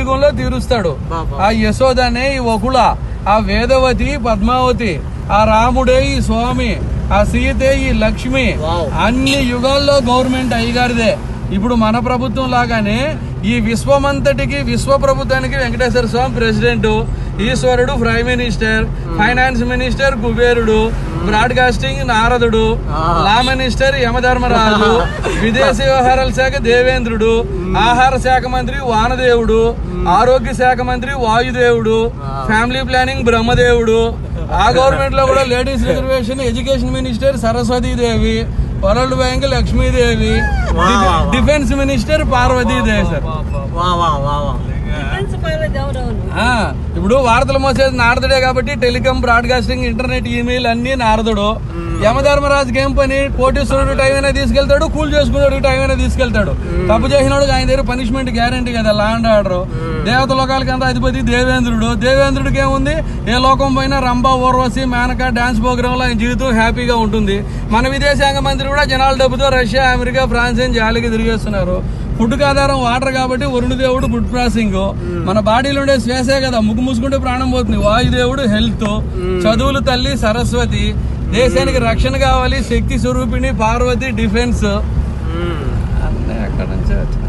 కలియుగంలో తీరుస్తాడు బాబా. ఆ యశోదనే ఈ వకుల ఆ వేదవతి పద్మావతి ఆ రాముడే ఈ స్వామి ఆ సీతే ఈ లక్ష్మి వావ్. అన్ని యుగాల్లో గవర్నమెంట్ అయ్యగారిదే ఇప్పుడు మన ప్రభుత్వం లాగానే ఈ విశ్వమంతటికి విశ్వ ప్రభుత్వానికి వెంకటేశ్వర స్వామి ప్రెసిడెంట్ ఈశ్వరుడు ప్రైమ్ మినిస్టర్ ఫైనాన్స్ మినిస్టర్ కుబేరుడు బ్రాడ్కాస్టింగ్ నారదుడు లా మినిస్టర్ యమధర్మరాజు విదేశీ వ్యవహారాల శాఖ దేవేంద్రుడు ఆహార శాఖ మంత్రి వానదేవుడు ఆరోగ్య శాఖ మంత్రి వాయుదేవుడు ఫ్యామిలీ ప్లానింగ్ బ్రహ్మదేవుడు ఆ గవర్నమెంట్ లో కూడా ladies reservation education minister Saraswati Devi world bank Lakshmidevi defence- defence minister Parvatidevi sir వా వా వా వా డిఫెన్స్ పైలట్ ఎవరెవరు ఆ, ఇప్పుడు వార్తలు మోసేది నారదుడే కాబట్టి టెలికాం బ్రాడ్కాస్టింగ్ ఇంటర్నెట్ ఈమెయిల్ అన్ని నారదుడు యమధర్మరాజుకి ఏం పని కోటేశ్వరుడు టైం అయినా తీసుకెళ్తాడు కూల్ చేసుకున్నాడు టైం అయినా తీసుకెళ్తాడు తప్పు చేసినోడు ఆయన దగ్గర పనిష్మెంట్ గ్యారంటీ కదా లా అండ్ ఆర్డర్ దేవత లోకాలకి అంత అధిపతి దేవేంద్రుడు దేవేంద్రుడికి ఏముంది ఏ లోకం పోయినా రంభ ఊర్వశి మేనక డాన్స్ ప్రోగ్రామ్ లో ఆయన జీవితం హ్యాపీగా ఉంటుంది మన విదేశాంగ మంత్రి కూడా జనాల డబ్బుతో రష్యా అమెరికా ఫ్రాన్స్ అని జాలికి తిరిగేస్తున్నారు ఫుడ్ ఆధారం వాటర్ కాబట్టి వరుణ దేవుడు ఫుడ్ ప్రాసెసింగ్ మన బాడీలో ఉండే శ్వాసే కదా ముక్కు మూసుకుంటే ప్రాణం పోతుంది వాయుదేవుడు హెల్త్ చదువులు తల్లి సరస్వతి దేశానికి రక్షణ కావాలి శక్తి స్వరూపిణి పార్వతి డిఫెన్స్ అన్నీ అక్కడ నుంచే వచ్చినాయి.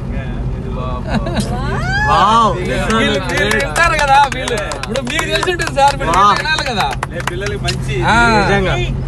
వావ్ వీళ్ళు వీళ్ళు వింటారు కదా వీళ్ళు ఇప్పుడు మీకు తెలిసి ఉంటుంది సార్ మీరు వినాలి కదా పిల్లలకి మంచి ఆ. నిజంగా